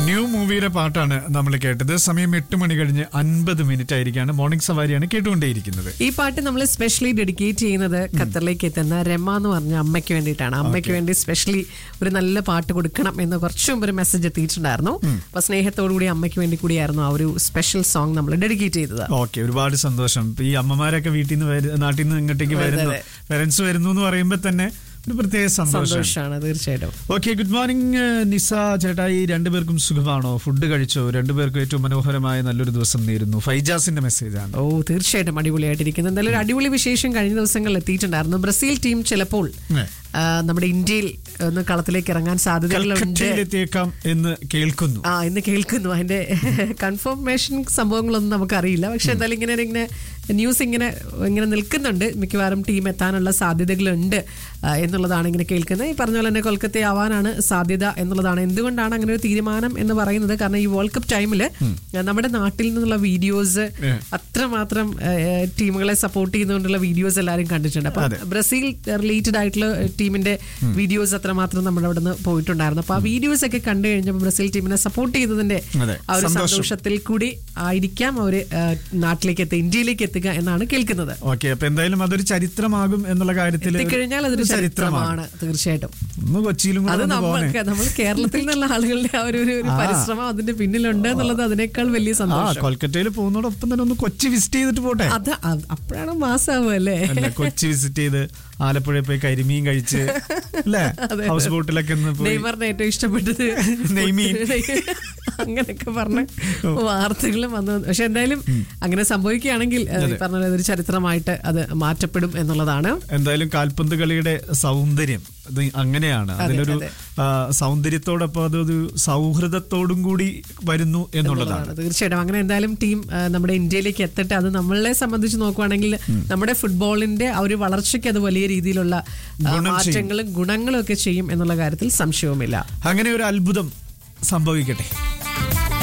New മൂവിയുടെ പാട്ടാണ് നമ്മൾ കേട്ടത് സമയം എട്ട് മണി കഴിഞ്ഞ് അൻപത് മിനിറ്റ് ആയിരിക്കാണ് മോർണിംഗ് സവാരിയാണ് കേട്ടുകൊണ്ടേയിരിക്കുന്നത് ഈ പാട്ട് നമ്മൾ സ്പെഷ്യലി ഡെഡിക്കേറ്റ് ചെയ്യുന്നത് ഖത്തറിലേക്ക് എത്തുന്ന രമ എന്ന് പറഞ്ഞ അമ്മയ്ക്ക് വേണ്ടിയിട്ടാണ് അമ്മയ്ക്ക് വേണ്ടി സ്പെഷ്യലി ഒരു നല്ല പാട്ട് കൊടുക്കണം എന്ന് കുറച്ചു മുമ്പ് ഒരു മെസ്സേജ് എത്തിയിട്ടുണ്ടായിരുന്നു അപ്പൊ സ്നേഹത്തോടു കൂടി അമ്മയ്ക്ക് വേണ്ടി കൂടിയായിരുന്നു ആ ഒരു സ്പെഷ്യൽ സോങ് നമ്മൾ ഡെഡിക്കേറ്റ് ചെയ്തത് ഓക്കെ ഒരുപാട് സന്തോഷം ഇപ്പൊ ഈ അമ്മമാരൊക്കെ വീട്ടിൽ നിന്ന് നാട്ടിൽ നിന്ന് ഇങ്ങോട്ടേക്ക് വരുന്നു അതെ. പേരൻസ് വരുന്നു എന്ന് പറയുമ്പോൾ തന്നെ ഒരു പ്രത്യേക സന്തോഷം സന്തോഷമാണ് തീർച്ചയായിട്ടും ഓക്കെ ഗുഡ് മോർണിംഗ് നിസ ചേട്ടായി രണ്ടുപേർക്കും സുഖമാണോ ഫുഡ് കഴിച്ചോ രണ്ടുപേർക്കും ഏറ്റവും മനോഹരമായ നല്ലൊരു ദിവസം നേരുന്നു ഫൈജാസിന്റെ മെസ്സേജ് ആണ് ഓ തീർച്ചയായിട്ടും അടിപൊളിയായിട്ടിരിക്കുന്നു എന്തായാലും ഒരു അടിപൊളി വിശേഷം കഴിഞ്ഞ ദിവസങ്ങളിൽ എത്തിയിട്ടുണ്ടായിരുന്നു ബ്രസീൽ ടീം ചിലപ്പോൾ ഏ. ആ, നമ്മുടെ ഇന്ത്യയിൽ ഒന്ന് കളത്തിലേക്ക് ഇറങ്ങാൻ സാധ്യതകളുണ്ട് കൽക്കട്ടയിലെത്തിയേക്കാം എന്ന് കേൾക്കുന്നു ആ ഇന്ന് കേൾക്കുന്നു അതിന്റെ കൺഫർമേഷൻ സംഭവങ്ങളൊന്നും നമുക്കറിയില്ല പക്ഷെ എന്തായാലും ഇങ്ങനെ ഇങ്ങനെ ന്യൂസ് ഇങ്ങനെ ഇങ്ങനെ നിൽക്കുന്നുണ്ട് മിക്കവാറും ടീം എത്താനുള്ള സാധ്യതകളുണ്ട് ആ, എന്നുള്ളതാണ് ഇങ്ങനെ കേൾക്കുന്നത് ഈ പറഞ്ഞ പോലെ തന്നെ കൊൽക്കത്ത ആവാനാണ് സാധ്യത എന്നുള്ളതാണ് എന്തുകൊണ്ടാണ് അങ്ങനെ ഒരു തീരുമാനം എന്ന് പറയുന്നത് കാരണം ഈ വേൾഡ് കപ്പ് ടൈമിൽ നമ്മുടെ നാട്ടിൽ നിന്നുള്ള വീഡിയോസ് ഏ. അത്രമാത്രം ഏഹ്, ടീമുകളെ സപ്പോർട്ട് ചെയ്യുന്നതുകൊണ്ടുള്ള വീഡിയോസ് എല്ലാവരും കണ്ടിട്ടുണ്ട് അപ്പൊ അതെ. ബ്രസീൽ റിലേറ്റഡ് ആയിട്ടുള്ള ടീമിന്റെ വീഡിയോസ് അത്രമാത്രം നമ്മുടെ അവിടെ നിന്ന് പോയിട്ടുണ്ടായിരുന്നു അപ്പൊ ആ വീഡിയോസ് ഒക്കെ കണ്ടു കഴിഞ്ഞപ്പോൾ ബ്രസീൽ ടീമിനെ സപ്പോർട്ട് ചെയ്തതിന്റെ അതെ. ആ ഒരു സന്തോഷം. സന്തോഷത്തിൽ കൂടി ആയിരിക്കാം അവര് ഏഹ്, നാട്ടിലേക്ക് എത്തുക ഇന്ത്യയിലേക്ക് എത്തുക എന്നാണ് കേൾക്കുന്നത് ഓക്കെ അപ്പൊ എന്തായാലും അതൊരു ചരിത്രമാകും എന്നുള്ള കാര്യത്തിൽ എത്തിക്കഴിഞ്ഞാൽ അതൊരു ചരിത്രമാണ് തീർച്ചയായിട്ടും ഒന്ന് കൊച്ചിയിലും കൂടെ അത് ഒന്ന് നമ്മൾ പോണേ നമ്മൾ കേരളത്തിൽ നിന്നുള്ള ആളുകളുടെ ആ ഒരു ഒരു- ഒരു ആ. പരിശ്രമം അതിന്റെ പിന്നിലുണ്ട് എന്നുള്ളത് അതിനേക്കാൾ വലിയ ആ സന്തോഷം കൊൽക്കത്തയിൽ പോകുന്നതോടൊപ്പം തന്നെ ഒന്ന് കൊച്ചി വിസിറ്റ് ചെയ്തിട്ട് പോട്ടെ അത് അ- അപ്പോഴാണ് മാസാവുക അല്ലേ അല്ല കൊച്ചി വിസിറ്റ് ചെയ്ത് ആലപ്പുഴയിൽ പോയി കരിമീൻ കഴിച്ച് അല്ലേ അതെ. ഹൗസ് ബോട്ടിലൊക്കെ ഒന്ന് പോയി നെയ്മറിന് ഏറ്റവും ഇഷ്ടപ്പെട്ടത് നെയ്മീൻ. അങ്ങനെയൊക്കെ പറഞ്ഞ വാർത്തകളും വന്നു പക്ഷെ എന്തായാലും അങ്ങനെ സംഭവിക്കുകയാണെങ്കിൽ ഏഹ്, ഈ പറഞ്ഞ പോലെ അതൊരു ചരിത്രമായിട്ട് അത് മാറ്റപ്പെടും എന്നുള്ളതാണ് എന്തായാലും കാൽപന്ത് കളിയുടെ സൗന്ദര്യം അത് അങ്ങനെയാണ് അതിലൊരു അതെ. ആ, സൗന്ദര്യത്തോടൊപ്പം അതൊരു സൗഹൃദത്തോടും കൂടി വരുന്നു എന്നുള്ളതാണ് എന്നുള്ളതാണ്. തീർച്ചയായിട്ടും അങ്ങനെ എന്തായാലും ടീം ആ, നമ്മുടെ ഇന്ത്യയിലേക്ക് എത്തട്ടെ അത് നമ്മളെ സംബന്ധിച്ച് നോക്കുവാണെങ്കിൽ നമ്മുടെ ഫുട്ബോളിന്റെ ആ ഒരു വളർച്ചയ്ക്ക് അത് വലിയ രീതിയിലുള്ള ആ, ഗുണം ചെയ്യും. മാറ്റങ്ങളും ഗുണങ്ങളും ഒക്കെ ചെയ്യും എന്നുള്ള കാര്യത്തിൽ സംശയവുമില്ല അങ്ങനെ ഒരു അത്ഭുതം സംഭവിക്കട്ടെ